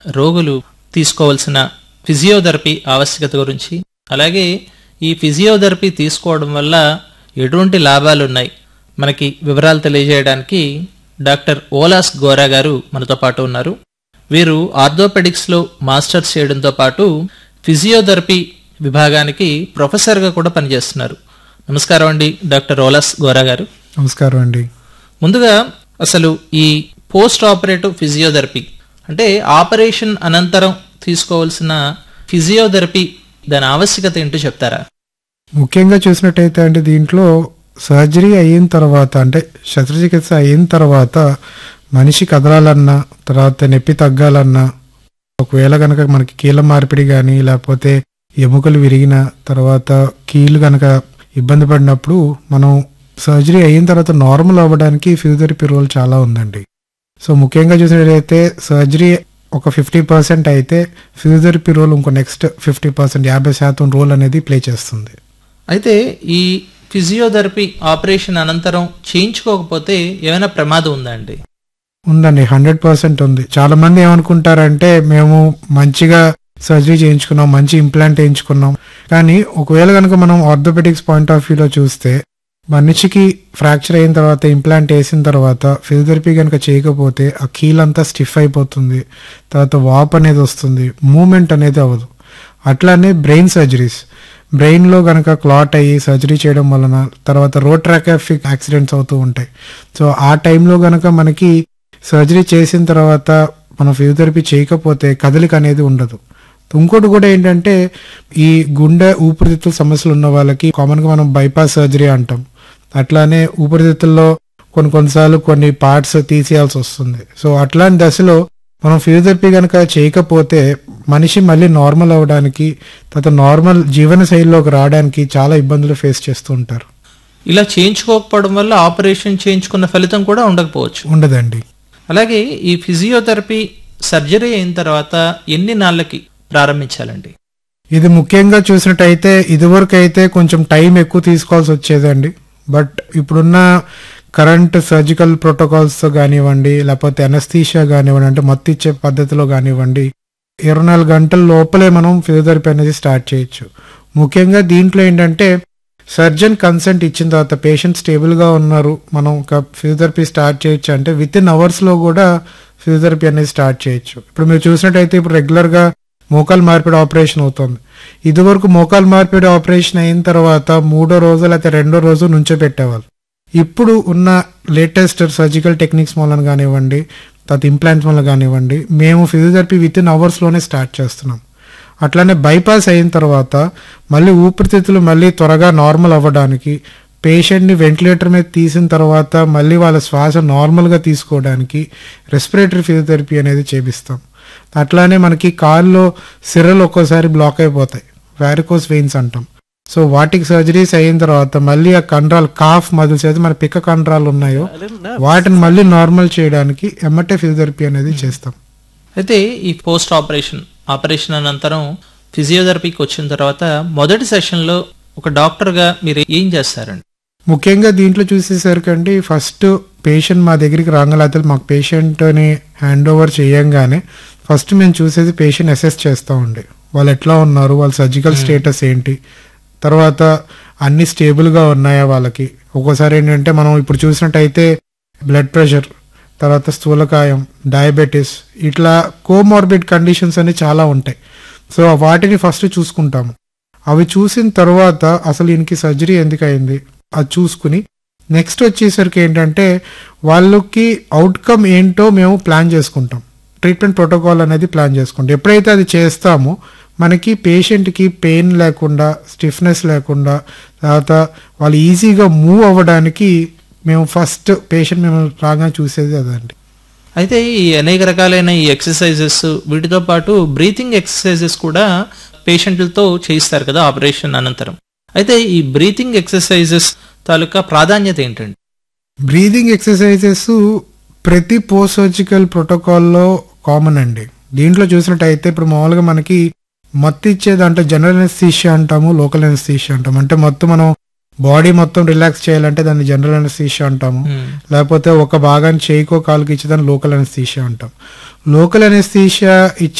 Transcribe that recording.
రోగులు తీసుకోవాల్సిన ఫిజియోథెరపీ ఆవశ్యకత గురించి అలాగే ఈ ఫిజియోథెరపీ తీసుకోవడం వల్ల ఎటువంటి లాభాలు ఉన్నాయి మనకి వివరాలు తెలియజేయడానికి డాక్టర్ ఓలాస్ గోరా గారు మనతో పాటు ఉన్నారు వీరు ఆర్థోపెడిక్స్లో మాస్టర్స్ చేయడంతో పాటు ఫిజియోథెరపీ విభాగానికి ప్రొఫెసర్గా కూడా పనిచేస్తున్నారు నమస్కారం అండి డాక్టర్ ఓలాస్ గోరా గారు నమస్కారం అండి ముందుగా అసలు ఈ పోస్ట్ ఆపరేటివ్ ఫిజియోథెరపీ అంటే ఆపరేషన్ అనంతరం తీసుకోవాల్సిన ఫిజియోథెరపీ దాని ఆవశ్యకత ఏంటో చెప్తారా ముఖ్యంగా చూసినట్టయితే అంటే దీంట్లో సర్జరీ అయిన తర్వాత అంటే శస్త్రచికిత్స అయిన తర్వాత మనిషి కదలాలన్నా తర్వాత నొప్పి తగ్గాలన్నా ఒకవేళ కనుక మనకి కీళ్ళ మార్పిడి కానీ లేకపోతే ఎముకలు విరిగిన తర్వాత కీళ్ళు కనుక ఇబ్బంది పడినప్పుడు మనం సర్జరీ అయిన తర్వాత నార్మల్ అవ్వడానికి ఫిజియోథెరపీ రోల్ చాలా ఉందండి సో ముఖ్యంగా చూసినట్లయితే సర్జరీ ఒక ఫిఫ్టీ పర్సెంట్ అయితే ఫిజియోథెరపీ రోల్ ఇంకో నెక్స్ట్ ఫిఫ్టీ పర్సెంట్ యాభై శాతం రోల్ అనేది ప్లే చేస్తుంది అయితే ఈ ఫిజియోథెరపీ ఆపరేషన్ అనంతరం చేయించుకోకపోతే ఏమైనా ప్రమాదం ఉందా అండి ఉందండి హండ్రెడ్ పర్సెంట్ ఉంది చాలా మంది ఏమనుకుంటారంటే మేము మంచిగా సర్జరీ చేయించుకున్నాం మంచి ఇంప్లాంట్ వేయించుకున్నాం కానీ ఒకవేళ కనుక మనం ఆర్థోపెటిక్స్ పాయింట్ ఆఫ్ వ్యూలో చూస్తే మనిషికి ఫ్రాక్చర్ అయిన తర్వాత ఇంప్లాంట్ వేసిన తర్వాత ఫిజియోథెరపీ కనుక చేయకపోతే ఆ కీల్ అంతా స్టిఫ్ అయిపోతుంది తర్వాత వాప్ అనేది వస్తుంది మూమెంట్ అనేది అవ్వదు అట్లానే బ్రెయిన్ సర్జరీస్ బ్రెయిన్లో కనుక క్లాట్ అయ్యి సర్జరీ చేయడం వలన తర్వాత రోడ్ ట్రాకాఫిక్ యాక్సిడెంట్స్ అవుతూ ఉంటాయి సో ఆ టైంలో కనుక మనకి సర్జరీ చేసిన తర్వాత మనం ఫిజియోథెరపీ చేయకపోతే కదలిక అనేది ఉండదు ఇంకోటి కూడా ఏంటంటే ఈ గుండె ఊపిరితిత్తుల సమస్యలు ఉన్న వాళ్ళకి కామన్గా మనం బైపాస్ సర్జరీ అంటాం అట్లానే ఊపిరితిత్తుల్లో కొన్ని కొన్నిసార్లు కొన్ని పార్ట్స్ తీసేయాల్సి వస్తుంది సో అట్లాంటి దశలో మనం ఫిజియోథెరపీ కనుక చేయకపోతే మనిషి మళ్ళీ నార్మల్ అవ్వడానికి తర్వాత నార్మల్ జీవన శైలిలోకి రావడానికి చాలా ఇబ్బందులు ఫేస్ చేస్తూ ఉంటారు ఇలా చేయించుకోకపోవడం వల్ల ఆపరేషన్ చేయించుకున్న ఫలితం కూడా ఉండకపోవచ్చు ఉండదండి అలాగే ఈ ఫిజియోథెరపీ సర్జరీ అయిన తర్వాత ఎన్ని నాళ్ళకి ప్రారంభించాలండి ఇది ముఖ్యంగా చూసినట్టయితే ఇదివరకు అయితే కొంచెం టైం ఎక్కువ తీసుకోవాల్సి వచ్చేదండి బట్ ఇప్పుడున్న కరెంట్ సర్జికల్ ప్రోటోకాల్స్ కానివ్వండి లేకపోతే అనస్థీషియా కానివ్వండి అంటే మత్తు ఇచ్చే పద్ధతిలో కానివ్వండి ఇరవై నాలుగు గంటల లోపలే మనం ఫిజియోథెరపీ అనేది స్టార్ట్ చేయొచ్చు ముఖ్యంగా దీంట్లో ఏంటంటే సర్జన్ కన్సెంట్ ఇచ్చిన తర్వాత పేషెంట్ స్టేబుల్గా ఉన్నారు మనం ఒక ఫిజియోథెరపీ స్టార్ట్ చేయొచ్చు అంటే విత్ ఇన్ అవర్స్లో కూడా ఫిజియోథెరపీ అనేది స్టార్ట్ చేయొచ్చు ఇప్పుడు మీరు చూసినట్టయితే ఇప్పుడు రెగ్యులర్గా మోకాలు మార్పిడి ఆపరేషన్ అవుతుంది ఇదివరకు మోకాలు మార్పిడి ఆపరేషన్ అయిన తర్వాత మూడో రోజు లేకపోతే రెండో రోజు నుంచో పెట్టేవాళ్ళు ఇప్పుడు ఉన్న లేటెస్ట్ సర్జికల్ టెక్నిక్స్ వలన కానివ్వండి తర్వాత ఇంప్లాంట్స్ వల్ల కానివ్వండి మేము ఫిజియోథెరపీ విత్ ఇన్ అవర్స్లోనే స్టార్ట్ చేస్తున్నాం అట్లానే బైపాస్ అయిన తర్వాత మళ్ళీ ఊపిరితిత్తులు మళ్ళీ త్వరగా నార్మల్ అవ్వడానికి పేషెంట్ని వెంటిలేటర్ మీద తీసిన తర్వాత మళ్ళీ వాళ్ళ శ్వాస నార్మల్గా తీసుకోవడానికి రెస్పిరేటరీ ఫిజియోథెరపీ అనేది చేపిస్తాం అట్లానే మనకి కాల్లో సిరలు ఒక్కోసారి బ్లాక్ అయిపోతాయి వ్యారికోస్ వెయిన్స్ అంటాం సో వాటికి సర్జరీస్ అయిన తర్వాత మళ్ళీ ఆ కండరాలు కాఫ్ మజిల్స్ అయితే మన పిక్క కండరాలు ఉన్నాయో వాటిని మళ్ళీ నార్మల్ చేయడానికి ఎమ్మటే ఫిజియోథెరపీ అనేది చేస్తాం అయితే ఈ పోస్ట్ ఆపరేషన్ ఆపరేషన్ అనంతరం ఫిజియోథెరపీకి వచ్చిన తర్వాత మొదటి సెషన్లో ఒక డాక్టర్గా మీరు ఏం చేస్తారండి ముఖ్యంగా దీంట్లో చూసేసరికండి ఫస్ట్ పేషెంట్ మా దగ్గరికి రాగలైతే మాకు పేషెంట్ని హ్యాండ్ ఓవర్ చేయంగానే ఫస్ట్ మేము చూసేది పేషెంట్ అసెస్ చేస్తూ ఉండే వాళ్ళు ఎట్లా ఉన్నారు వాళ్ళ సర్జికల్ స్టేటస్ ఏంటి తర్వాత అన్ని స్టేబుల్గా ఉన్నాయా వాళ్ళకి ఒక్కోసారి ఏంటంటే మనం ఇప్పుడు చూసినట్టయితే బ్లడ్ ప్రెషర్ తర్వాత స్థూలకాయం డయాబెటీస్ ఇట్లా కోమార్బిడ్ కండిషన్స్ అన్ని చాలా ఉంటాయి సో వాటిని ఫస్ట్ చూసుకుంటాము అవి చూసిన తర్వాత అసలు ఈయనకి సర్జరీ ఎందుకు అయింది అది చూసుకుని నెక్స్ట్ వచ్చేసరికి ఏంటంటే వాళ్ళకి అవుట్కమ్ ఏంటో మేము ప్లాన్ చేసుకుంటాం ట్రీట్మెంట్ ప్రోటోకాల్ అనేది ప్లాన్ చేసుకుంటాం ఎప్పుడైతే అది చేస్తామో మనకి పేషెంట్కి పెయిన్ లేకుండా స్టిఫ్నెస్ లేకుండా తర్వాత వాళ్ళు ఈజీగా మూవ్ అవ్వడానికి మేము ఫస్ట్ పేషెంట్ మేము రాగానే చూసేది అదండి అయితే ఈ అనేక రకాలైన ఈ ఎక్సర్సైజెస్ వీటితో పాటు బ్రీతింగ్ ఎక్సర్సైజెస్ కూడా పేషెంట్లతో చేయిస్తారు కదా ఆపరేషన్ అనంతరం అయితే ఈ బ్రీతింగ్ ఎక్సర్సైజెస్ తాలూకా ప్రాధాన్యత ఏంటండి బ్రీదింగ్ ఎక్సర్సైజెస్ ప్రతి పోస్ట్ సర్జికల్ ప్రోటోకాల్లో కామన్ అండి దీంట్లో చూసినట్టయితే ఇప్పుడు మామూలుగా మనకి మత్తు ఇచ్చే దాంట్లో జనరల్ ఎనస్థీషియా అంటాము లోకల్ ఎనస్థీషియా అంటాము అంటే మొత్తం మనం బాడీ మొత్తం రిలాక్స్ చేయాలంటే దాన్ని జనరల్ ఎనస్థీషియా అంటాము మ్మ్. లేకపోతే ఒక భాగాన్ని చేయికో కాలుకి ఇచ్చేదాన్ని లోకల్ ఎనస్థీషియా అంటాం లోకల్ అనెస్థీషియా